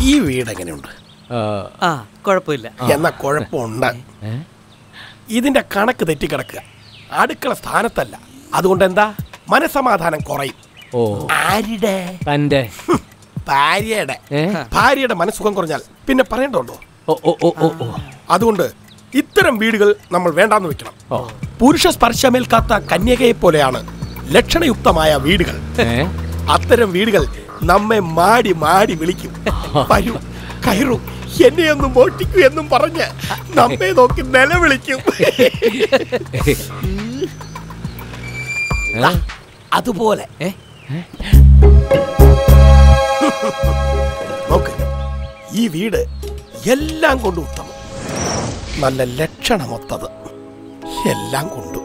ഈ വീട് എങ്ങനെയുണ്ട് ആ കുഴപ്പമില്ല എന്ന കുഴപ്പമുണ്ട് ഇതിന്റെ കണക്ക് തെറ്റിക്കിടക്കുക അടുക്കള സ്ഥാനത്തല്ല അതുകൊണ്ട് എന്താ മനസമാധാനം കുറയും ഓ ആരുടെ തന്റെ ഭാര്യയുടെ ഏ? ഭാര്യയുടെ മനസ്സുഖം കുറഞ്ഞാൽ പിന്നെ പറയണ്ടുണ്ടോ ഓ ഓ ഓ ഓ ഓ അതുകൊണ്ട് ഇത്തരം വീടുകൾ നമ്മൾ വേണ്ടാന്ന് വെക്കണം പുരുഷ സ്പർശമേൽക്കാത്ത കന്യകയെ പോലെയാണ് ലക്ഷണയുക്തമായ വീടുകൾ ഏ? അത്തരം വീടുകൾ നമ്മെ മാടി മാടി വിളിക്കും വരൂ കയറൂ എന്നെ ഒന്ന് മോട്ടിക്കൂ എന്നും പറഞ്ഞ് നമ്മെ നോക്കി നിലവിളിക്കും ദാ, അതുപോലെ നോക്ക് ഈ വീട് എല്ലാം കൊണ്ടും ഉത്തമം നല്ല ലക്ഷണമൊത്തത് എല്ലാം കൊണ്ടും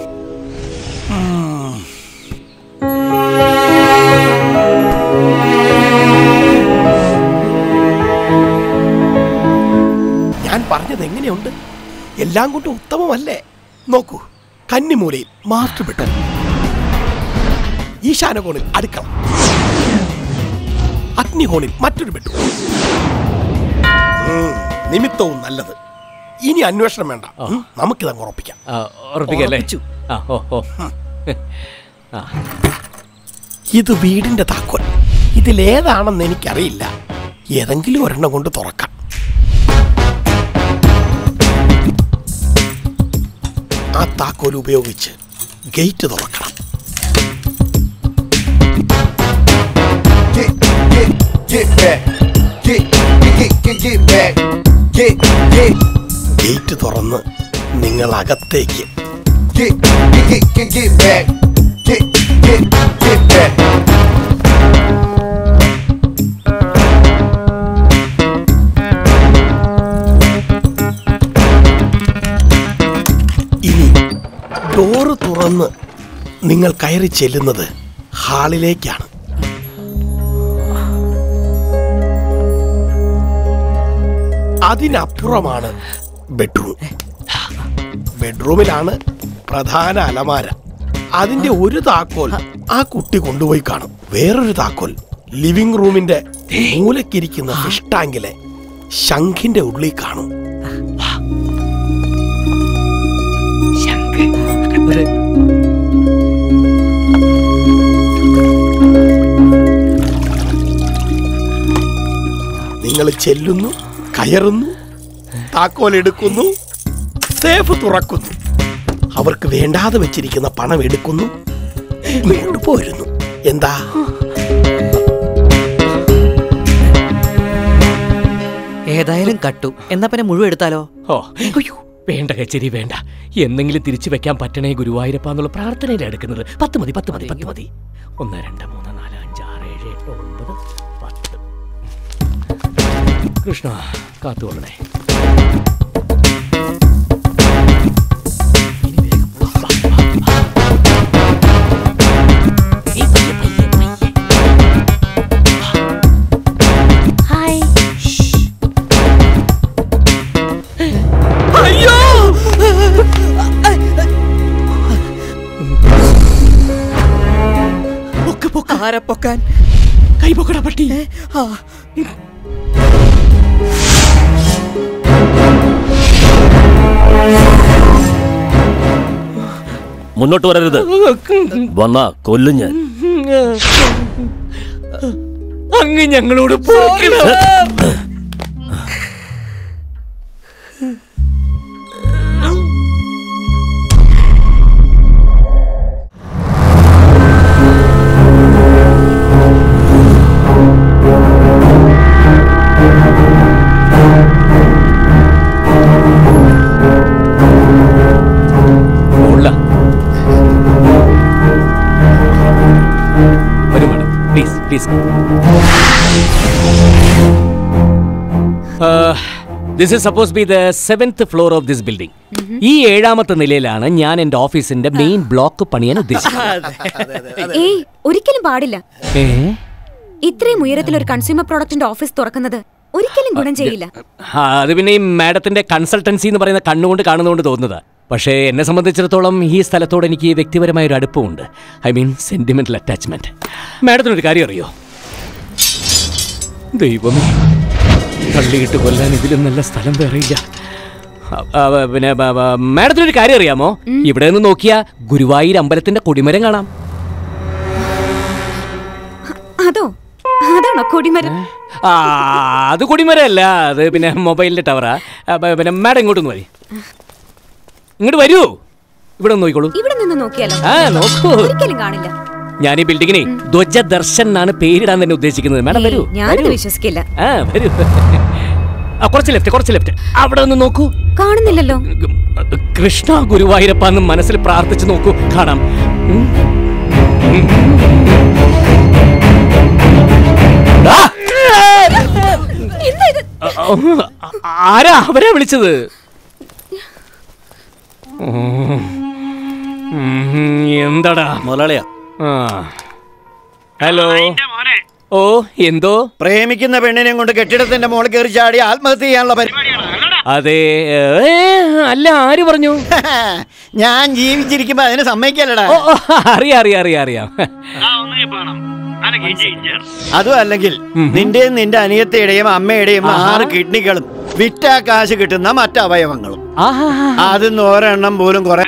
ഉം. ഞാൻ പറഞ്ഞത് എങ്ങനെയുണ്ട് എല്ലാം കൊണ്ടും ഉത്തമമല്ലേ നോക്കൂ കന്നിമൂലയിൽ മാസ്റ്റർ ബെഡ്റൂം ഈശാനകോണിൽ അടുക്കള അഗ്നികോണിൽ മറ്റൊരു ബെഡ്റൂം ഉം, നിമിത്തവും നല്ലത് ഇനി അന്വേഷണം വേണ്ട ഉം, നമുക്കിതങ്ങ് ഉറപ്പിക്കാം ആ, ഉറപ്പിക്കല്ലേ ഉറപ്പിച്ചു. ആ ഓ ഓ ആ ഇത് വീടിന്റെ താക്കോൽ ഇതിലേതാണെന്ന് എനിക്കറിയില്ല ഏതെങ്കിലും ഒരെണ്ണം കൊണ്ട് തുറക്കാം ആ താക്കോൽ ഉപയോഗിച്ച് ഗേറ്റ് തുറക്കണം Get, get, get back. Get, get, get, get back. Get, get, gate തുറന്ന് നിങ്ങൾ അകത്തേക്ക് get, get, get, get, get back. Get, get, get back. ഇനി ഡോറ് തുറന്ന് നിങ്ങൾ കയറി ചെല്ലുന്നത് ഹാളിലേക്കാണ് അതിനപ്പുറമാണ് ബെഡ്റൂം ബെഡ്റൂമിലാണ് പ്രധാന അലമാര അതിന്റെ ഒരു താക്കോൽ ആ കുട്ടി കൊണ്ടുപോയി കാണും വേറൊരു താക്കോൽ ലിവിംഗ് റൂമിന്റെ മൂലക്കിരിക്കുന്ന ഫിഷ് ടാങ്കിലെ ശംഖിന്റെ ഉള്ളിൽ കാണും നിങ്ങൾ ചെല്ലുന്നു കയറുന്നു താക്കോൽ എടുക്കുന്നു സേഫ് തുറക്കുന്നു അവർക്ക് വേണ്ടാതെ വെച്ചിരിക്കുന്ന പണം എടുക്കുന്നു ഇങ്ങോട്ട് പോരുന്നു എന്താ ഏതായാലും കട്ടു എന്നാ പിന്നെ മുഴുവൻ എടുത്താലോ ഓ അയ്യോ വേണ്ട കച്ചേരി വേണ്ട എന്തെങ്കിലും തിരിച്ചു വെക്കാൻ പറ്റണേ ഗുരുവായൂരപ്പ എന്നുള്ള പ്രാർത്ഥനയിൽ എടുക്കുന്നത് പത്ത് മതി പത്ത് മതി പത്ത് മതി ഒന്ന് രണ്ട് മൂന്ന് നാല് അഞ്ച് ആറ് ഏഴ് എട്ട് ഒമ്പത് പത്ത് കൃഷ്ണ കാത്തുകൊള്ളണേ ഹായ് അയ്യോ ആരെ പൊക്കാൻ കൈ പൊക്കട പട്ടി ആ മുന്നോട്ട് വരരുത് വന്നാ കൊല്ലും ഞാൻ അങ്ങ് ഞങ്ങളോട് പൊറുക്കണം. ഉള്ള. വരൂ madam please please this is suppose be the seventh floor of this building ഈ ഏഴാമത്തെ നിലയിലാണ് ഞാൻ എന്റെ ഓഫീസിന്റെ മെയിൻ ബ്ലോക്ക് പണിയാൻ ഉദ്ദേശിക്കുന്നത് ഏയ് ഒരിക്കലും പാടില്ല ഏ? ഇത്രയും ഉയരത്തിൽ ഒരു കൺസ്യൂമർ പ്രോഡക്റ്റിന്റെ ഓഫീസ് തുറക്കുന്നത് ഒരിക്കലും ഗുണം ചെയ്യില്ല ആ, അത് പിന്നെ ഈ മാഡത്തിന്റെ കൺസൾട്ടൻസി എന്ന് പറയുന്ന കണ്ണുകൊണ്ട് കാണുന്നതുകൊണ്ട് തോന്നുന്നത് പക്ഷേ എന്നെ സംബന്ധിച്ചിടത്തോളം ഈ സ്ഥലത്തോട് എനിക്ക് വ്യക്തിപരമായ ഒരു അടുപ്പമുണ്ട് ഐ മീൻ സെന്റിമെന്റൽ അറ്റാച്ച്മെന്റ് മാഡത്തിനൊരു കാര്യം അറിയോ ദൈവമേ തള്ളിയിട്ട് കൊല്ലാൻ ഇതിലും നല്ല സ്ഥലം വേറെയില്ല അ- അ- പിന്നെ ബ- ബ- മാഡത്തിനൊരു കാര്യം അറിയാമോ ഇവിടെ നിന്ന് നോക്കിയാ ഗുരുവായൂർ അമ്പലത്തിന്റെ കൊടിമരം കാണാം അതോ അതാണോ കൊടിമരം ആ അത് കൊടിമരമല്ല അത് പിന്നെ മൊബൈലിന്റെ ടവറാ അപ്പൊ പിന്നെ മാഡം ഇങ്ങോട്ടൊന്ന് വരി ഇങ്ങോട്ട് വരൂ ഇവിടെ ഒന്ന് നോക്കിക്കോളൂ ഇവിടെ നിന്ന് നോക്കിയാലോ ആ നോക്കൂ ഒരിക്കലും കാണില്ല ഞാൻ ഈ ബിൽഡിങ്ങിനെ ധ്വജ ദർശൻ എന്നാണ് പേരിടാൻ തന്നെ ഉദ്ദേശിക്കുന്നത് മാഡം വരൂ ഞാനിത് വരൂ. വിശ്വസിക്കില്ല ആ വരൂ ആ കുറച്ച് ലെഫ്റ്റ് കുറച്ച് ലെഫ്റ്റ് അവിടെ ഒന്ന് നോക്കൂ കാണുന്നില്ലല്ലോ കൃഷ്ണ ഗുരുവായൂരപ്പ എന്ന് മനസ്സിൽ പ്രാർത്ഥിച്ച് നോക്കൂ കാണാം ഉം. ആ! എന്താ ഇത് ആ, ആരാ അവരാ വിളിച്ചത് ഉം. ഉം, എന്താടാ മുതലാളിയാ ആ ഹലോ ഓ എന്തോ പ്രേമിക്കുന്ന പെണ്ണിനെയും കൊണ്ട് കെട്ടിടത്തിന്റെ മുകളിൽ കയറി ചാടി ആത്മഹത്യ ചെയ്യാനുള്ള പരിപാടിയാണ് അതെ ഏ, അല്ല ആര് പറഞ്ഞു ഞാൻ ജീവിച്ചിരിക്കുമ്പോ അതിന് സമ്മതിക്കല്ലടാ ഓ ഓ, അറിയാം അറിയാം അറിയാം അറിയാം അതും അല്ലെങ്കിൽ നിന്റെയും നിന്റെ അനിയത്തിയുടെയും അമ്മയുടെയും ആറ് കിഡ്നികളും വിറ്റാ കാശ് കിട്ടുന്ന മറ്റവയവങ്ങളും ആഹാ അതിന്ന് ഒരെണ്ണം പോലും കുറെ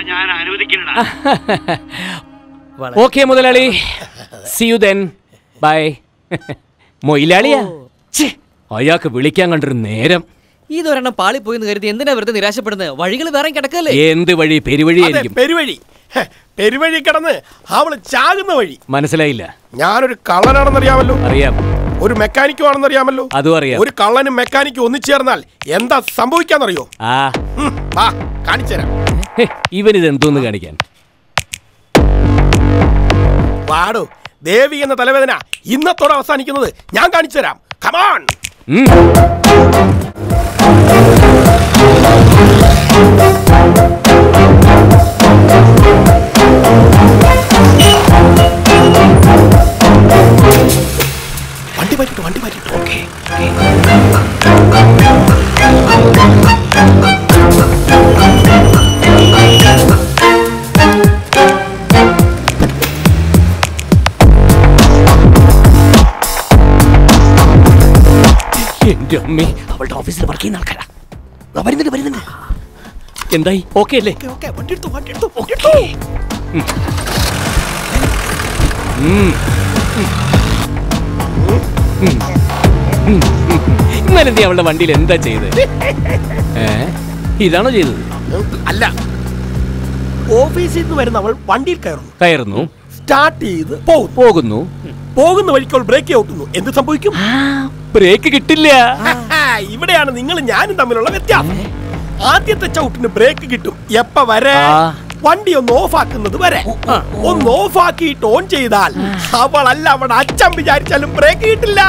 ഓക്കെ മുതലാളി സി യു ദെൻ ബൈ മൊയിലാളിയാ ഛെ, അയാൾക്ക് വിളിക്കാൻ കണ്ടൊരു നേരം ഇതൊരെണ്ണം പാളിപ്പോയിന്ന് കരുതി എന്തിനാ വെറുതെ നിരാശപ്പെടുന്നത് വഴികൾ വേറെ കിടക്കല്ലേ എന്ത് വഴി അതെ പെരുവഴിയായിരിക്കും പെരുവഴി ഹെ, പെരുവഴി കിടന്ന് അവള് ചാകുന്ന വഴി മനസ്സിലായില്ല ഞാനൊരു കള്ളനാണെന്നറിയാമല്ലോ അറിയാം ഒരു മെക്കാനിക്കും ആണെന്നറിയാമല്ലോ അതും അറിയാം ഒരു കള്ളനും മെക്കാനിക്കും ഒന്നിച്ചേർന്നാൽ എന്താ സംഭവിക്കാന്നറിയോ ആ ഉം, വാ കാണിച്ചുതരാം ഹെ, ഇവനിത് എന്തോന്ന് കാണിക്കാൻ വാടോ ദേവി എന്ന തലവേദന ഇന്നത്തോടെ അവസാനിക്കുന്നത് ഞാൻ കാണിച്ചുതരാം കമാൺ ഉം. വണ്ടി മാറ്റിട്ടു വണ്ടി മാറ്റിട്ടു ഓക്കെ എന്റെ അമ്മേ അവളുടെ ഓഫീസിൽ വർക്ക് ചെയ്യുന്ന ആൾക്കാരാ ദാ വരുന്നുണ്ട് വരുന്നുണ്ട് എന്തായി ഓക്കെ അല്ലേ ഓക്കെ വണ്ടി എടുത്തു വണ്ടി എടുത്തു വണ്ടി എടുത്തു ഇന്നലെ നീ അവളുടെ വണ്ടിയിൽ എന്താ ചെയ്തത് ഏ ഇതാണോ ചെയ്തത് അല്ല ഓഫീസിൽ നിന്ന് വരുന്ന അവൾ വണ്ടിയിൽ കയറുന്നു കയറുന്നു സ്റ്റാർട്ട് ചെയ്ത് പോകുന്നു പോകുന്നു പോകുന്ന വഴിക്ക് അവൾ ബ്രേക്ക് ഔട്ടുന്നു എന്ത് സംഭവിക്കും ബ്രേക്ക് കിട്ടില്ല ഇവിടെയാണ് നിങ്ങൾ ഞാനും തമ്മിലുള്ള വ്യത്യാസം ആദ്യത്തെ ചവിട്ടിന് ബ്രേക്ക് കിട്ടും എപ്പ വരെ ആ. വണ്ടി ഒന്ന് ഓഫ് ആക്കുന്നത് വരെ ഒന്ന് ഓഫ് ആക്കിയിട്ട് ഓൺ ചെയ്താൽ അവളല്ല അവളുടെ അച്ഛൻ വിചാരിച്ചാലും ബ്രേക്ക് കിട്ടില്ല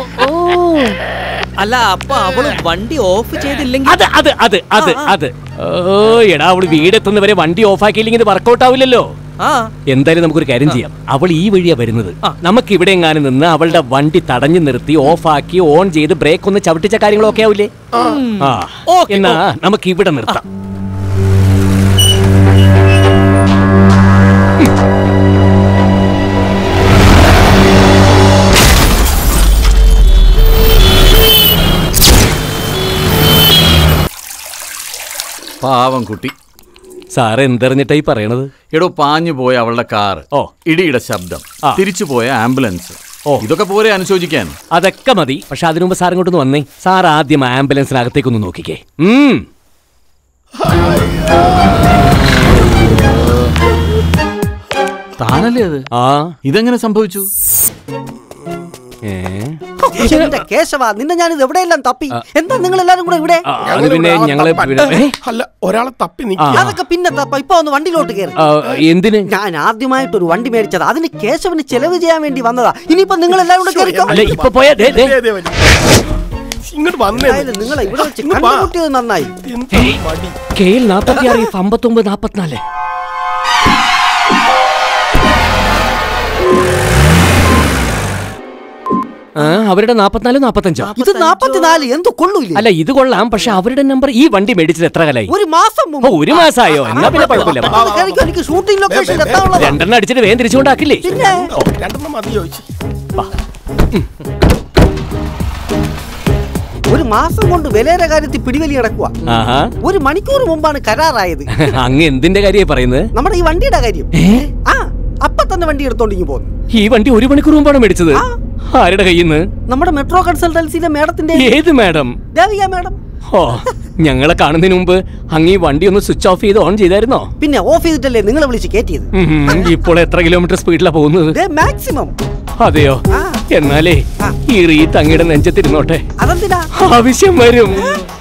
അല്ല അപ്പൊ അവള് വണ്ടി ഓഫ് ചെയ്തില്ലെങ്കിൽ അത് അത് അത് അത് അത് ഓ എടാ അവള് വീടെത്തുന്നവരെ വണ്ടി ഓഫ് ആക്കിയില്ലെങ്കിൽ ഇത് വർക്കൗട്ട് ആവില്ലല്ലോ ആ എന്തായാലും നമുക്കൊരു കാര്യം ചെയ്യാം അവൾ ഈ വഴിയാ വരുന്നത് നമുക്ക് ഇവിടെ എങ്ങാനും നിന്ന് അവളുടെ വണ്ടി തടഞ്ഞു നിർത്തി ഓഫ് ആക്കി ഓൺ ചെയ്ത് ബ്രേക്ക് ഒന്ന് ചവിട്ടിച്ച കാര്യങ്ങളൊക്കെ ആവില്ലേ ആ ഓക്കേ, എന്നാ നമുക്ക് ഇവിടെ നിർത്താം പാവം കുട്ടി സാറ് എന്തെറിഞ്ഞിട്ടായി പറയണത് എടോ പാഞ്ഞു പോയ അവളുടെ കാറ് ഓ. ഇടിയുടെ ശബ്ദം ആ. തിരിച്ചു പോയ ആംബുലൻസ് ഓ. ഇതൊക്കെ പോരെ അനുശോചിക്കാൻ അതൊക്കെ മതി പക്ഷെ അതിനു മുമ്പ് സാർ ഇങ്ങോട്ടൊന്ന് വന്നേ സാർ ആദ്യം ആംബുലൻസിനകത്തേക്കൊന്ന് നോക്കിക്കേ ഉം താനല്ലേ അത് ആ ഇതെങ്ങനെ സംഭവിച്ചു ഏ എന്റെ കേശവ നിന്നെ ഞാനിത് എവിടെയെല്ലാം തപ്പി എന്താ നിങ്ങൾ എല്ലാരും കൂടെ ഇവിടെ ആ, അത് പിന്നെ ഞങ്ങള് പിന്നെ- ഏ? അല്ല ഒരാളെ തപ്പി ആ. നിൽക്കുക അതൊക്കെ പിന്നെ തപ്പ ഇപ്പൊ ഒന്ന് വണ്ടിയിലോട്ട് കയറി ആ, എന്തിന് ഞാൻ ആദ്യമായിട്ട് ഒരു വണ്ടി മേടിച്ചത് അതിന് കേശവന് ചെലവ് ചെയ്യാൻ വേണ്ടി വന്നതാ ഇനിയിപ്പോ നിങ്ങൾ എല്ലാരും കൂടെ കയറിക്കോ അല്ല ഇപ്പൊ പോയാ ദേ, ദേ. ദേ, ദേ വരി. ഇങ്ങോട്ട് വന്നേ എന്തായാലും നിങ്ങളെ ഇവിടെ വെച്ച് ഇങ്ങ് വാ. കണ്ടുമുട്ടിയത് നന്നായി എന്താ മടി കെ എൽ നാപ്പത്തി ആറ് അമ്പത്തൊമ്പത് നാപ്പത്തിനാല് ആ അവരുടെ നാപ്പത്തിനാല് നാപ്പത്തഞ്ചോ ഇത് നാപ്പത്തിനാല് എന്ത് കൊള്ളൂല്ലേ അല്ല ഇത് കൊള്ളാം പക്ഷെ അവരുടെ നമ്പർ ഈ വണ്ടി മേടിച്ചത് എത്ര കാലായി ഒരു മാസം ഓ മുമ്പ് ഒരു മാസമായോ എന്നാ പിന്നെ കുഴപ്പമില്ല പെട്ടെന്ന് കയറിക്കോ, എനിക്ക് ഷൂട്ടിംഗ് ലൊക്കേഷൻ എത്താനുള്ളതാ രണ്ടെണ്ണം അടിച്ചിട്ട് വേഗം തിരിച്ചുകൊണ്ടാക്കില്ലേ പിന്നെ രണ്ടെണ്ണം മതി ചോദിച്ചു ഒരു മാസം കൊണ്ട് വിലയുടെ കാര്യത്തിൽ പിടിവലി കിടക്കുക ആഹാ ഒരു മണിക്കൂർ മുമ്പാണ് കരാറായത് അങ്ങ് എന്തിന്റെ കാര്യമായി പറയുന്നത് നമ്മുടെ ഈ വണ്ടിയുടെ കാര്യം ആ അപ്പൊ തന്നെ വണ്ടി എടുത്തോണ്ടിങ്ങി പോന്നു ഈ വണ്ടി ഒരു മണിക്കൂർ മുമ്പാണ് മേടിച്ചത് ആരുടെ കയ്യിൽ നിന്ന് നമ്മുടെ മെട്രോ കൺസൾട്ടൻസിയിലെ മേഡത്തിന്റെ ഏത് മാഡം ദേവിക മേഡം ഓ ഞങ്ങളെ കാണുന്നതിന് മുമ്പ് അങ്ങ് ഈ വണ്ടി ഒന്ന് സ്വിച്ച് ഓഫ് ചെയ്ത് ഓൺ ചെയ്തായിരുന്നോ പിന്നെ ഓഫ് ചെയ്തിട്ടല്ലേ നിങ്ങളെ വിളിച്ച് കയറ്റിയത് ഉം, ഇപ്പോൾ എത്ര കിലോമീറ്റർ സ്പീഡിലാ പോകുന്നത് മാക്സിമം അതെയോ ആ. എന്നാലേ ഈ റീ തങ്ങിയുടെ നെഞ്ചത്തിരുന്നോട്ടെ അതെന്തിനാ ആവശ്യം വരും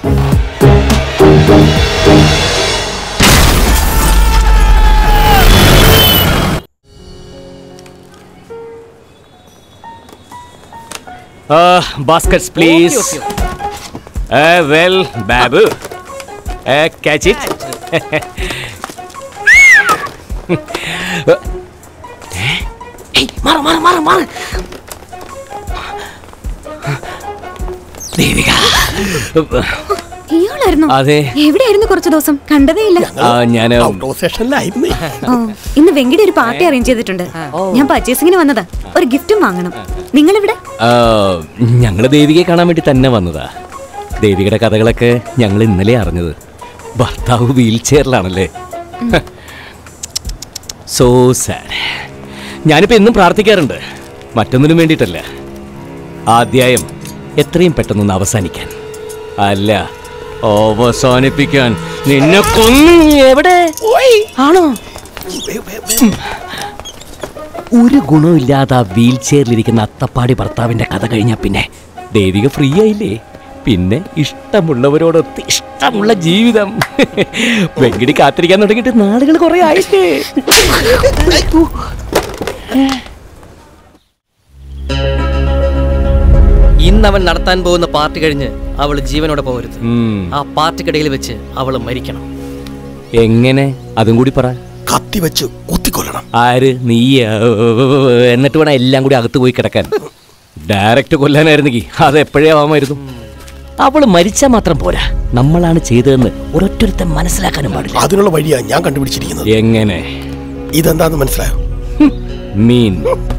baskets please well Babu catch it മാറ് മാറ് മാറ് മാറ് ദേവിക ഇയാളായിരുന്നു അതെ എവിടെയായിരുന്നു കുറച്ചു ദിവസം കണ്ടതേ ഇല്ല ഞാൻ ഔട്ട് ഓഫ് സെഷനിലായിരുന്നേ ഓ ഇന്ന് വെങ്കിടി ഒരു പാർട്ടി അറേഞ്ച് ചെയ്തിട്ടുണ്ട് ഞാൻ പർച്ചേസിങ്ങിന് വന്നതാ ഒരു ഗിഫ്റ്റും വാങ്ങണം നിങ്ങൾ ഇവിടെ ഞങ്ങൾ ദേവികയെ കാണാൻ വേണ്ടി തന്നെ വന്നതാ ദേവികയുടെ കഥകളൊക്കെ ഞങ്ങൾ ഇന്നലെ അറിഞ്ഞത് ഭർത്താവ് വീൽ ചെയറിലാണല്ലേ സോ സാഡ് ഞാനിപ്പോൾ എന്നും പ്രാർത്ഥിക്കാറുണ്ട് മറ്റൊന്നിനും വേണ്ടിയിട്ടല്ല ആ അധ്യായം എത്രയും പെട്ടെന്നൊന്ന് അവസാനിക്കാൻ അല്ല അവസാനിപ്പിക്കാൻ നിന്നെ കൊന്നു എവിടെ ആണോ ഒരു ഗുണമില്ലാതെ ആ വീൽ ചെയറിലിരിക്കുന്ന അത്തപ്പാടി ഭർത്താവിന്റെ കഥ കഴിഞ്ഞാൽ പിന്നെ ദേവിക ഫ്രീ ആയില്ലേ പിന്നെ ഇഷ്ടമുള്ളവരോടൊത്ത് ഇഷ്ടമുള്ള ജീവിതം വെങ്കിടി കാത്തിരിക്കാൻ തുടങ്ങിയിട്ട് നാളുകൾ കുറെ ആയില്ലേ ഇന്ന് അവൻ നടത്താൻ പോകുന്ന പാർട്ടി കഴിഞ്ഞ് അവൾ ജീവനോടെ പോകരുത് ഉം. ആ പാർട്ടിക്കിടയിൽ വെച്ച് അവൾ മരിക്കണം എങ്ങനെ അതും കൂടി പറ കത്തി വെച്ച് കുത്തിക്കൊല്ലണം ആര് നീ എന്നിട്ട് വേണം എല്ലാം കൂടി അകത്ത് പോയി കിടക്കാൻ ഡയറക്റ്റ് കൊല്ലാനായിരുന്നെങ്കിൽ അത് എപ്പോഴേ ആവാമായിരുന്നു അവള് മരിച്ചാൽ മാത്രം പോരാ നമ്മളാണ് ചെയ്തതെന്ന് ഒരൊറ്റൊരുത്തൻ മനസ്സിലാക്കാനും പാടില്ല അതിനുള്ള വഴിയാ ഞാൻ കണ്ടുപിടിച്ചിരിക്കുന്നത് എങ്ങനെ ഇതെന്താന്ന് മനസ്സിലായോ മീൻ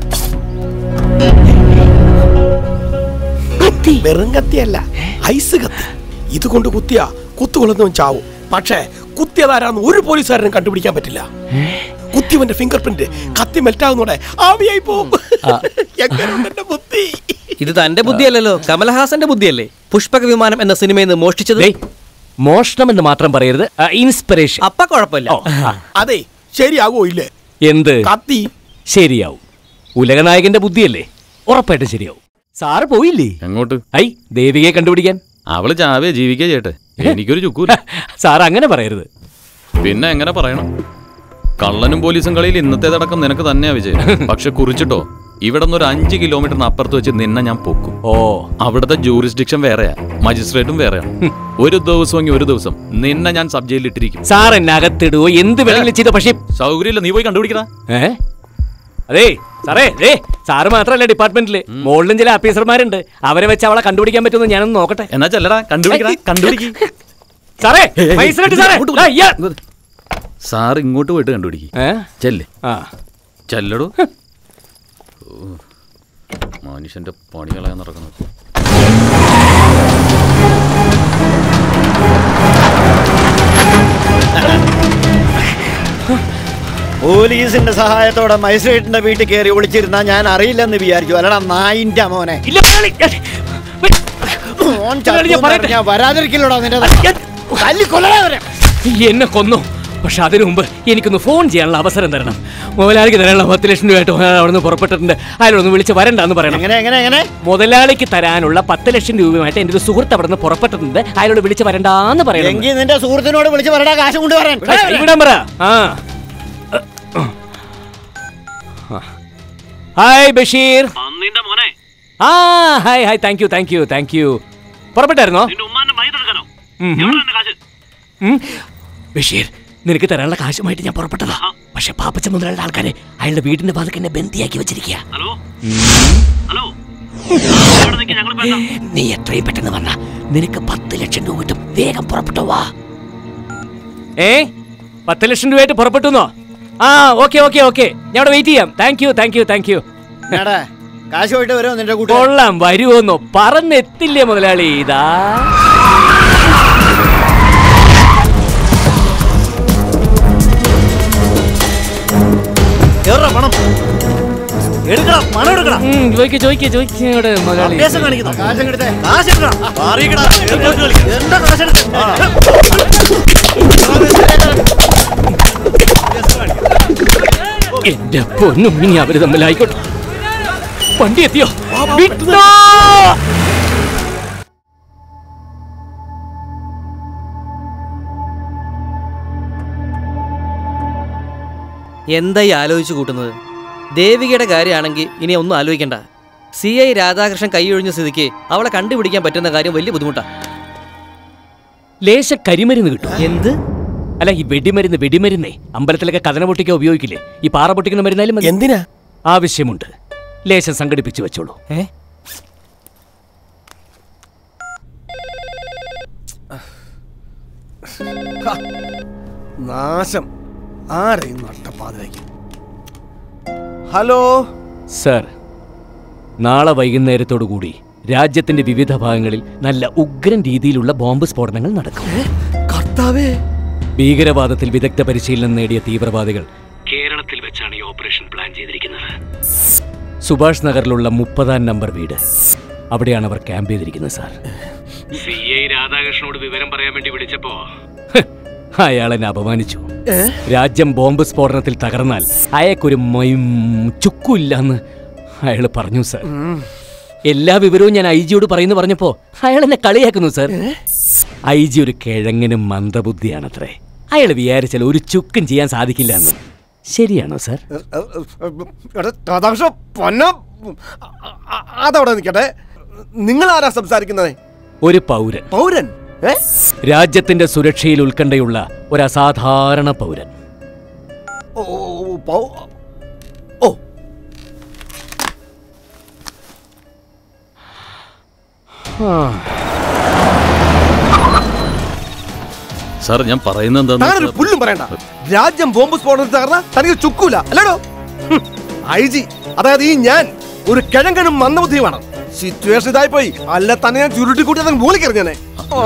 കത്തി വെറും കത്തിയല്ല ഐസ് കത്തി ഇത് കൊണ്ട് കുത്തിയ കുത്തുകൊള്ളുന്നവൻ ചാവും പക്ഷേ കുത്തിയതാരാന്ന് ഒരു പോലീസുകാരനും കണ്ടുപിടിക്കാൻ പറ്റില്ല കുത്തിയവന്റെ ഫിംഗർ പ്രിന്റ് കത്തി മെൽറ്റാകുന്നോടെ ആവിയായി പോവും എങ്ങനെയുണ്ട് എന്റെ ബുദ്ധി ഇത് തന്റെ ബുദ്ധിയല്ലല്ലോ കമലഹാസന്റെ ബുദ്ധിയല്ലേ പുഷ്പക വിമാനം എന്ന സിനിമയിൽ നിന്ന് മോഷ്ടിച്ചത് ദേ, മോഷണം എന്ന് മാത്രം പറയരുത് ഇൻസ്പിറേഷൻ അപ്പ കുഴപ്പമില്ല അതെ ശരിയാകോ ഇല്ലേ എന്ത് കത്തി ശരിയാവും ഉലകനായകന്റെ ബുദ്ധിയല്ലേ ഉറപ്പായിട്ടും ശരിയാവും സാറ് പോയില്ലേ എങ്ങോട്ട് ഐ ദേവികയെ കണ്ടുപിടിക്കാൻ അവള് ചാവേ ജീവിക്കേ ചേട്ടെ എനിക്കൊരു ചുക്കൂല സാർ അങ്ങനെ പറയരുത് പിന്നെ എങ്ങനെ പറയണം കള്ളനും പോലീസും കളിയിൽ ഇന്നത്തേതടക്കം നിനക്ക് തന്നെയാ വിജയം പക്ഷെ കുറിച്ചിട്ടോ ഇവിടെ നിന്ന് ഒരു അഞ്ച് കിലോമീറ്ററിന് അപ്പുറത്ത് വെച്ച് നിന്നെ ഞാൻ പൊക്കും ഓ അവിടുത്തെ ജൂറിസ്ഡിക്ഷൻ വേറെയാ മജിസ്ട്രേറ്റും വേറെയാണ് ഒരു ദിവസമെങ്കിൽ ഒരു ദിവസം നിന്നെ ഞാൻ സബ് ജയിലിൽ ഇട്ടിരിക്കും സാർ എന്നെ അകത്തിടുവോ എന്ത് വേണമെങ്കിലും ചെയ്തോ പക്ഷേ സൗകര്യമില്ല നീ പോയി കണ്ടുപിടിക്കടാ ഏ അതെ സാറേ ഏ സാറ് മാത്രമല്ല ഡിപ്പാർട്ട്മെന്റില് മുകളിലും ചില ഓഫീസർമാരുണ്ട് അവരെ വെച്ച് അവളെ കണ്ടുപിടിക്കാൻ പറ്റുമെന്ന് ഞാനൊന്ന് നോക്കട്ടെ എന്നാ ചെല്ലടാ കണ്ടുപിടിക്കടാ കണ്ടുപിടിക്ക് സാറേ മൈസൂരട്ട് സാറേ ദാ ഇയ്യാ. സാർ ഇങ്ങോട്ട് പോയിട്ട് കണ്ടുപിടിക്ക് ഏ? ചെല്ലേ ആ ചെല്ലടോ ഓ, മനുഷ്യന്റെ പണികളാ നടക്കുന്നത് പോലീസിന്റെ സഹായത്തോടെ മജിസ്ട്രേറ്റിന്റെ വീട്ടിൽ കയറി ഒളിച്ചിരുന്നാ ഞാൻ അറിയില്ലെന്ന് വിചാരിച്ചു അല്ലടാ നായിന്റെ മോനെ ഇല്ല മുതലാളി. മോൻ മുതലാളി, ഞാൻ പറയട്ടെ. ഞാൻ വരാതിരിക്കില്ലടാ നിന്റെ തല്ലിക്കൊല്ലടാ അവരെ. എന്നെ കൊന്നു പക്ഷെ അതിനു മുമ്പ് എനിക്കൊന്ന് ഫോൺ ചെയ്യാനുള്ള അവസരം തരണം മുതലാളിക്ക് തരാനുള്ള പത്ത് ലക്ഷം രൂപയായിട്ട് അവിടെ നിന്ന് പുറപ്പെട്ടിട്ടുണ്ട് അയാളൊന്ന് വിളിച്ച് വരണ്ടെന്ന് പറയണം എങ്ങനെ എങ്ങനെ എങ്ങനെ മുതലാളിക്ക് തരാനുള്ള പത്ത് ലക്ഷം രൂപയുമായിട്ട് എന്റെ ഒരു സുഹൃത്ത് അവിടെ നിന്ന് പുറപ്പെട്ടിട്ടുണ്ട് അയാളോട് വിളിച്ച് വരണ്ടാന്ന് പറയണം എങ്കിൽ നിന്റെ സുഹൃത്തിനോട് വിളിച്ച് വരടാ കാശ് കൊണ്ടുവരാൻ ഇവിടെ പറ ആ ഹായ് ബഷീർ ആ hi hi thank you thank you thank you പുറപ്പെട്ടായിരുന്നോ ഉം, ഉം. ഉം. ബഷീർ നിനക്ക് തരാനുള്ള കാശുമായിട്ട് ഞാൻ പുറപ്പെട്ടതാ പക്ഷെ പാപ്പച്ച മുതലാളുടെ ആൾക്കാരെ അയാളുടെ വീടിന്റെ ഭാഗത്ത് എന്നെ ബന്ദിയാക്കി വെച്ചിരിക്കുക നീ എത്രയും പെട്ടെന്ന് വന്ന നിനക്ക് പത്ത് ലക്ഷം രൂപ കിട്ടും വേഗം പുറപ്പെട്ടു വാ ഏ പത്ത് ലക്ഷം രൂപയായിട്ട് പുറപ്പെട്ടുന്നോ ആ ഓക്കെ ഓക്കെ ഓക്കെ ഞാൻ അവിടെ വെയിറ്റ് ചെയ്യാം thank you thank you thank you എടാ കാശ് പോയിട്ട് വരുമോ നിന്റെ കൂട്ടം കൊള്ളാം വരുമോന്നോ പറന്നെത്തില്ലേ മുതലാളി ഇതാ എവിടെടാ പണം എടുക്കണം പണം എടുക്കണം ഉം, ചോദിക്ക് ചോദിക്ക് ചോദിക്ക് ഇങ്ങോട്ട് മുതലാളി അഭ്യാസം കാണിക്കുന്നു കാശ് എടുത്തേ കാശ് എടുക്കണം മാറിയിക്കടാ. എങ്ങോട്ട് കളിക്കും? എന്താ കാശ് എടുത്ത്? എന്റെ പൊന്നും ഇനി അവര് തമ്മിലായിക്കോട്ടെ വണ്ടി എത്തിയോ വിട്ടോ! എന്തായി ആലോചിച്ചു കൂട്ടുന്നത് ദേവികയുടെ കാര്യമാണെങ്കിൽ ഇനി ഒന്നും ആലോചിക്കണ്ട സി ഐ രാധാകൃഷ്ണൻ കൈയൊഴിഞ്ഞ സ്ഥിതിക്ക് അവളെ കണ്ടുപിടിക്കാൻ പറ്റുന്ന കാര്യം വലിയ ബുദ്ധിമുട്ടാ ലേശ കരിമരുന്ന് കിട്ടും എന്ത് അല്ല ഈ വെടിമരുന്ന് വെടിമരുന്നേ അമ്പലത്തിലൊക്കെ കഥന പൊട്ടിക്കാൻ ഉപയോഗിക്കില്ലേ ഈ പാറ പൊട്ടിക്കുന്ന മരുന്നാലും മതി. എന്തിനാ ആവശ്യമുണ്ട് ലേശം സംഘടിപ്പിച്ചു വെച്ചോളൂ ഏ നാശം ആരെയും നട്ടപ്പാതിലേക്ക് ഹലോ സർ നാളെ വൈകുന്നേരത്തോടു കൂടി രാജ്യത്തിന്റെ വിവിധ ഭാഗങ്ങളിൽ നല്ല ഉഗ്രൻ രീതിയിലുള്ള ബോംബ് സ്ഫോടനങ്ങൾ നടക്കും കർത്താവേ ഭീകരവാദത്തിൽ വിദഗ്ധ പരിശീലനം നേടിയ തീവ്രവാദികൾ കേരളത്തിൽ വെച്ചാണ് ഈ ഓപ്പറേഷൻ പ്ലാൻ ചെയ്തിരിക്കുന്നത് സുഭാഷ് നഗറിലുള്ള മുപ്പതാം നമ്പർ വീട് അവിടെയാണ് അവർ ക്യാമ്പ് ചെയ്തിരിക്കുന്നത് സാർ സി ഐ രാധാകൃഷ്ണനോട് വിവരം പറയാൻ വേണ്ടി വിളിച്ചപ്പോ അയാൾ എന്നെ അപമാനിച്ചു രാജ്യം ബോംബ് സ്ഫോടനത്തിൽ തകർന്നാൽ അയാൾക്കൊരു മയും ചുക്കുമില്ലെന്ന് അയാൾ പറഞ്ഞു സാർ എല്ലാ വിവരവും ഞാൻ ഐ ജിയോട് പറയുന്നു പറഞ്ഞപ്പോ അയാൾ എന്നെ കളിയാക്കുന്നു സാർ ഐ ജി ഒരു കിഴങ്ങിനും മന്ദബുദ്ധിയാണത്രേ അയാൾ വിചാരിച്ചാൽ ഒരു ചുക്കും ചെയ്യാൻ സാധിക്കില്ല എന്ന് ശരിയാണോ സാർ രാധാകൃഷ്ണ പൊന്ന അതവിടെ നിൽക്കട്ടെ നിങ്ങൾ ആരാ സംസാരിക്കുന്നത് ഒരു പൗരൻ പൗരൻ ഏ രാജ്യത്തിന്റെ സുരക്ഷയിൽ ഉത്കണ്ഠയുള്ള ഒരു അസാധാരണ പൗരൻ ഓ, ഓ, പൗ- ഓ സാർ ഞാൻ പറയുന്നത് താനൊരു എന്താന്ന് പുല്ലും പറയണ്ട രാജ്യം ബോംബ് സ്ഫോടനത്തിൽ തകർന്ന തനിക്ക് ചുക്കൂല അല്ലടോ ഐ ജി അതായത് ഈ ഞാൻ ഒരു കിഴങ്ങനും മന്ദബുദ്ധിയുമാണ് സിറ്റുവേഷൻ ഇതായി പോയി അല്ല തന്നെ ഞാൻ ചുരുട്ടി കൂട്ടി അതങ്ങ് മൂലിക്കെറിഞ്ഞനെ ഓ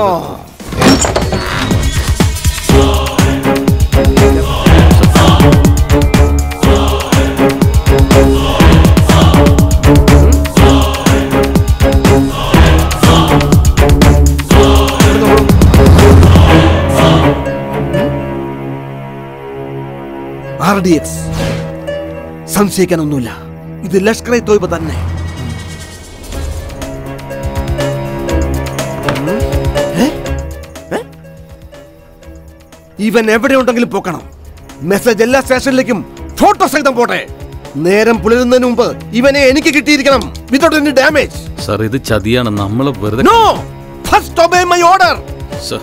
ആർ ഡി എക്സ് സംശയിക്കാനൊന്നുമില്ല ഇത് ലഷ്കർ ഇ തോയ്ബ തന്നെ ഉം. ഏ? ഏ? ഇവൻ എവിടെ ഉണ്ടെങ്കിലും പോക്കണം മെസ്സേജ് എല്ലാ സ്റ്റേഷനിലേക്കും ഫോട്ടോ സഹിതം പോട്ടെ നേരം പുലരുന്നതിന് മുമ്പ് ഇവനെ എനിക്ക് കിട്ടിയിരിക്കണം വിതൗട്ട് എനി ഡാമേജ് സാർ ഇത് ചതിയാണ് നമ്മൾ വെറുതെ no first obey my order sir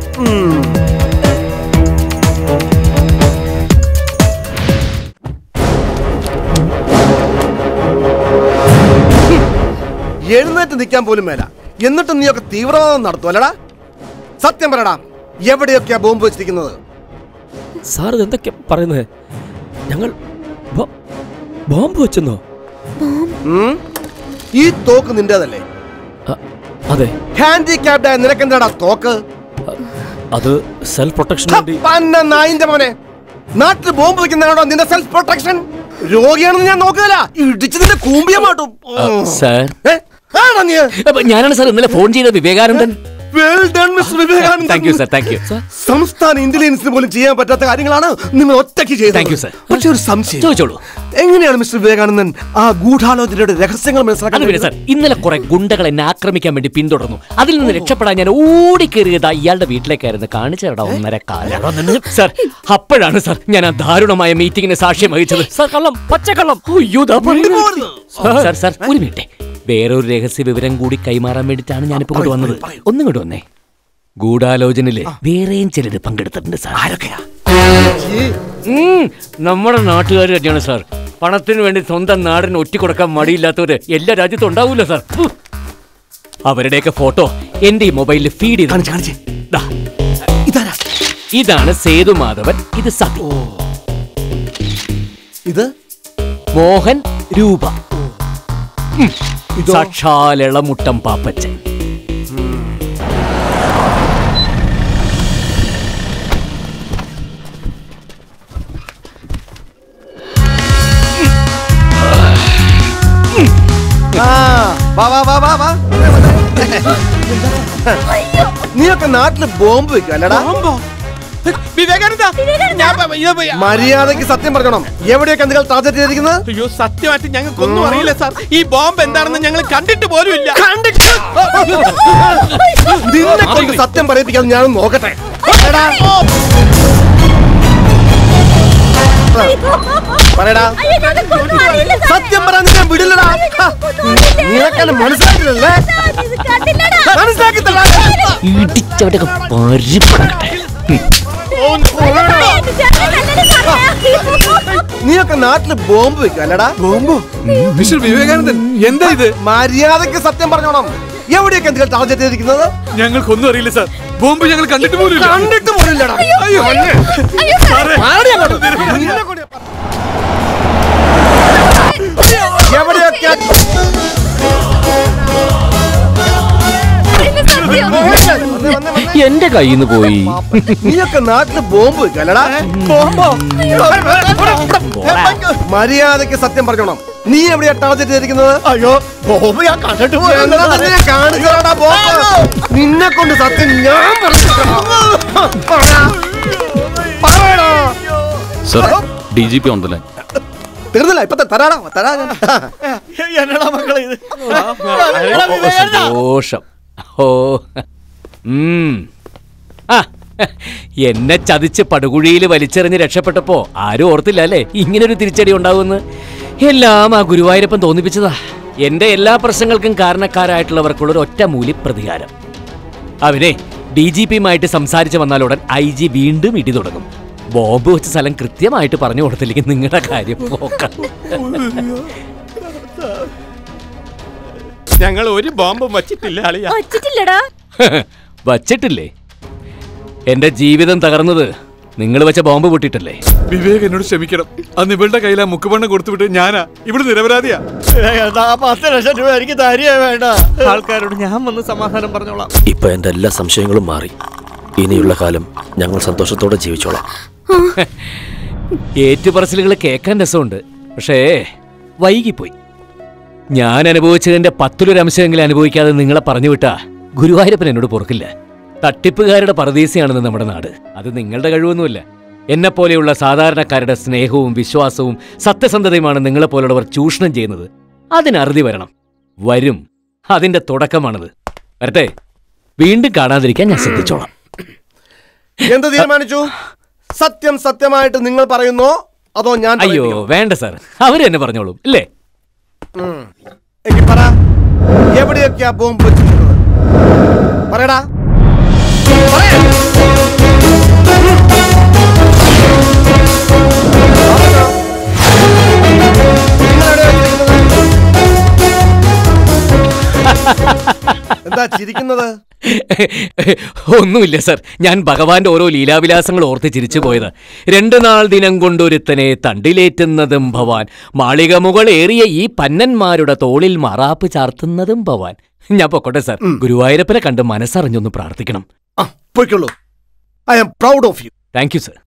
എഴുന്നേറ്റ് നിൽക്കാൻ പോലും മേല എന്നിട്ട് നീയൊക്കെ തീവ്രവാദം നടത്തുമല്ലടാ സത്യം പറയടാ എവിടെയൊക്കെയാ ബോംബ് വെച്ചിരിക്കുന്നത് സാർ ഇതെന്തൊക്കെ പറയുന്നത് ഞങ്ങൾ ബോ- ബോംബ് വെച്ചെന്നോ ഉം? ഈ തോക്ക് നിന്റേതല്ലേ അ- അതെ ഹാൻഡിക്യാപ്ഡ് ആയ നിനക്കെന്താടാ തോക്ക് അ- അത് സെൽഫ് പ്രൊട്ടക്ഷന് വേണ്ടി പന്ന നായിന്റെ മോനെ നാട്ടിൽ ബോംബ് വെക്കുന്നതാണോ നിന്റെ സെൽഫ് പ്രൊട്ടക്ഷൻ രോഗിയാണെന്ന് ഞാൻ നോക്കുകയില്ല ഇടിച്ച് നിന്റെ കൂമ്പിയ മാട്ടും ആ, സാർ ഏ? ആണോ നീ അപ്പൊ ഞാനാണ് സാർ ഇന്നലെ ഫോൺ ചെയ്ത Vivekanandan well done mister Vivekanandan thank you sir thank you സംസ്ഥാന ഇന്റലിജൻസിന് പോലും ചെയ്യാൻ പറ്റാത്ത കാര്യങ്ങളാണ് നിങ്ങൾ ഒറ്റയ്ക്ക് ചെയ്തത് Thank you, sir. പക്ഷെ ഒരു സംശയം ചോദിച്ചോളൂ എങ്ങനെയാണ് മിസ്റ്റർ വിവേകാനന്ദൻ ആ ഗൂഢാലോചനയുടെ രഹസ്യങ്ങൾ അത് മനസ്സിലാക്കാൻ പിന്നെ സാർ ഇന്നലെ കുറെ ഗുണ്ടകൾ എന്നെ ആക്രമിക്കാൻ വേണ്ടി പിന്തുടർന്നു അതിൽ നിന്ന് രക്ഷപ്പെടാൻ ഞാൻ ഓടിക്കേറിയത് ഇയാളുടെ വീട്ടിലേക്കായിരുന്നു കാണിച്ചു തരടാ ഒന്നര കാലം സാർ അപ്പോഴാണ് സാർ ഞാൻ ആ ദാരുണമായ മീറ്റിംഗിന് സാക്ഷ്യം വഹിച്ചത് സാർ കള്ളം പച്ചക്കള്ളം അയ്യോ ദാ പറയുന്നു. സാർ സാർ ഒരു മിനിറ്റ് വേറൊരു രഹസ്യ വിവരം കൂടി കൈമാറാൻ വേണ്ടിയിട്ടാണ് ഞാനിപ്പോ ഇങ്ങോട്ട് വന്നത് ഒന്നും ഇങ്ങോട്ട് വന്നേ ഗൂഢാലോചനയില് വേറെയും ചിലര് പങ്കെടുത്തിട്ടുണ്ട് സാർ ആരൊക്കെയാ ഉം, നമ്മുടെ നാട്ടുകാർ തന്നെയാണ് സാർ പണത്തിന് വേണ്ടി സ്വന്തം നാടിന് ഒറ്റിക്കൊടുക്കാൻ മടിയില്ലാത്തവര് എല്ലാ രാജ്യത്തും ഉണ്ടാവൂല സാർ ഹ്. അവരുടെയൊക്കെ ഫോട്ടോ എന്റെ ഈ മൊബൈലിൽ ഫീഡ് ചെയ്ത് കാണിച്ച്, കാണിച്ച്. ദാ, ഇതാരാ ഇതാണ് സേതു മാധവൻ ഇത് സതി ഇത് മോഹൻ രൂപ സാക്ഷാൽ ഇളമുട്ടം പാപ്പച്ചൻ ആ, വാ വാ വാ വാ വാ നീയൊക്കെ നാട്ടില് ബോംബ് വെക്കും അല്ലടാ വിവേകാനന്ദ ഞാൻ പ- ഇത് പ- മര്യാദക്ക് സത്യം പറഞ്ഞോണം എവിടെയൊക്കെ എന്തെങ്കിലും ടാർഗറ്റ് ചെയ്തിരിക്കുന്നത് അയ്യോ സത്യമായിട്ട് ഞങ്ങൾക്കൊന്നും അറിയില്ല സാർ ഈ ബോംബ് എന്താണെന്ന് ഞങ്ങൾ കണ്ടിട്ട് പോലും ഇല്ല നിന്നെ കൊണ്ട് സത്യം പറയിപ്പിക്കാൻ ഞാൻ നോക്കട്ടെ എടാ. പറയടാ സത്യം പറയാൻ ഞാൻ വിടില്ലടാ ഹാ. നിനക്കെന്നെ മനസ്സിലാക്കില്ലല്ലേ മനസ്സിലാക്കി തരാം. ഇടിച്ചവരൊക്കെ പരിപ്പടക്കട്ടെ നീയൊക്കെ നാട്ടില് ബോംബ് വെക്കും അല്ലടാ ബോംബോ മിസ്റ്റർ വിവേകാനന്ദൻ എന്താ ഇത് മര്യാദക്ക് സത്യം പറഞ്ഞോണം എവിടെയൊക്കെ എന്തെങ്കിലും ടാർഗറ്റ് ചെയ്തിരിക്കുന്നത് ഞങ്ങൾക്കൊന്നും അറിയില്ല സാർ ബോംബ് ഞങ്ങൾ കണ്ടിട്ട് പോലും ഇല്ല. കണ്ടിട്ട് പോലില്ലടാ അയ്യോ. മണ്ണ്. സാറേ. മാറി അങ്ങോട്ട്. നിന്നെ കൊണ്ട് എവിടെയൊക്കെ എന്റെ കയ്യിൽ നിന്ന് പോയി നീയൊക്കെ നാട്ടില് ബോംബ് വെക്കും അല്ലടാ ബോംബോ മര്യാദക്ക് സത്യം പറഞ്ഞോണം നീ എവിടെയാ ടാർഗറ്റ് ചെയ്തിരിക്കുന്നത് അയ്യോ ബോംബ് ഞാൻ കണ്ടിട്ട് എന്നാ തന്നെ ഞാൻ കാണിച്ചതാടാ ബോംബ് നിന്നെ കൊണ്ട് സത്യം ഞാൻ പറഞ്ഞു പറയടാ സർ ഡി ജി പി ഉണ്ടല്ലേ തീർന്നില്ല ഇപ്പത്തെ തരാടാ തരാ ഞാൻ. എന്നടാ മക്കളെ ഇത് സന്തോഷം ഓ ഉം. ആ എന്നെ ചതിച്ച് പടുകുഴിയിൽ വലിച്ചെറിഞ്ഞ് രക്ഷപ്പെട്ടപ്പോ ആരും ഓർത്തില്ല അല്ലേ ഇങ്ങനൊരു തിരിച്ചടി ഉണ്ടാവുമെന്ന് എല്ലാം ആ ഗുരുവായൂരപ്പൻ തോന്നിപ്പിച്ചതാ എന്റെ എല്ലാ പ്രശ്നങ്ങൾക്കും കാരണക്കാരായിട്ടുള്ളവർക്കുള്ള ഒരു ഒറ്റ മൂലി പ്രതികാരം അവനെ ഡി ജി പിയുമായിട്ട് സംസാരിച്ച് വന്നാലുടൻ ഐ ജി വീണ്ടും ഇടി തുടങ്ങും ബോംബ് വെച്ച സ്ഥലം കൃത്യമായിട്ട് പറഞ്ഞു കൊടുത്തില്ലെങ്കിൽ നിങ്ങളുടെ കാര്യം പോക്കാം ഞങ്ങൾ ഒരു ബോംബും വച്ചിട്ടില്ല അളിയ വച്ചിട്ടില്ലടാ വച്ചിട്ടില്ലേ എന്റെ ജീവിതം തകർന്നത് നിങ്ങൾ വെച്ച ബോംബ് പൊട്ടിയിട്ടല്ലേ വിവേക് എന്നോട് ക്ഷമിക്കണം അന്ന് ഇവളുടെ കയ്യിൽ ആ മുക്കുപണ്ണം കൊടുത്തുവിട്ട് ഞാനാ ഇവിടെ നിരപരാധിയാ ആ പത്ത് ലക്ഷം രൂപ എനിക്ക് തരികേ വേണ്ട ആൾക്കാരോട് ഞാൻ വന്ന് സമാധാനം പറഞ്ഞോളാം ഇപ്പൊ എന്റെ എല്ലാ സംശയങ്ങളും മാറി ഇനിയുള്ള കാലം ഞങ്ങൾ സന്തോഷത്തോടെ ജീവിച്ചോളാം ഏറ്റുപറച്ചിലുകൾ കേൾക്കാൻ രസമുണ്ട് പക്ഷേ വൈകിപ്പോയി ഞാൻ അനുഭവിച്ചതിന്റെ പത്തിലൊരു അംശമെങ്കിലും അനുഭവിക്കാതെ നിങ്ങളെ പറഞ്ഞു വിട്ടാ ഗുരുവായൂരപ്പൻ എന്നോട് പൊറുക്കില്ല തട്ടിപ്പുകാരുടെ പരദീസയാണെന്ന് നമ്മുടെ നാട് അത് നിങ്ങളുടെ കഴിവൊന്നുമില്ല എന്നെപ്പോലെയുള്ള സാധാരണക്കാരുടെ സ്നേഹവും വിശ്വാസവും സത്യസന്ധതയുമാണ് നിങ്ങളെപ്പോലുള്ളവർ ചൂഷണം ചെയ്യുന്നത് അതിന് അറുതി വരണം വരും അതിന്റെ തുടക്കമാണത് വരട്ടെ വീണ്ടും കാണാതിരിക്കാൻ ഞാൻ ശ്രദ്ധിച്ചോളാം എന്ത് തീരുമാനിച്ചു സത്യം സത്യമായിട്ട് നിങ്ങൾ പറയുന്നോ അതോ ഞാൻ അയ്യോ പറയിപ്പിക്കണോ? വേണ്ട സാർ അവര് തന്നെ പറഞ്ഞോളും ഇല്ലേ ഉം. എങ്കി പറ എവിടെയൊക്കെയാ ബോംബ് വെച്ചിട്ടുള്ളത് പറയടാ പറയ്. പറഞ്ഞോ. നിങ്ങളെവിടെയാ വെച്ചിരിക്കുന്നത്? എന്താ ചിരിക്കുന്നത് ഒന്നുമില്ല സർ ഞാൻ ഭഗവാന്റെ ഓരോ ലീലാവിലാസങ്ങൾ ഓർത്ത് ചിരിച്ചു പോയത് രണ്ടു നാൾ ദിനം കൊണ്ടൊരുത്തനെ തണ്ടിലേറ്റുന്നതും ഭവാൻ മാളിക മുകളേറിയ ഈ പന്നന്മാരുടെ തോളിൽ മറാപ്പ് ചാർത്തുന്നതും ഭവാൻ ഞാൻ പൊക്കോട്ടെ സർ ഗുരുവായൂരപ്പനെ കണ്ട് മനസ്സറിഞ്ഞൊന്ന് പ്രാർത്ഥിക്കണം പോയിക്കൊള്ളൂ I am proud of you thank you sir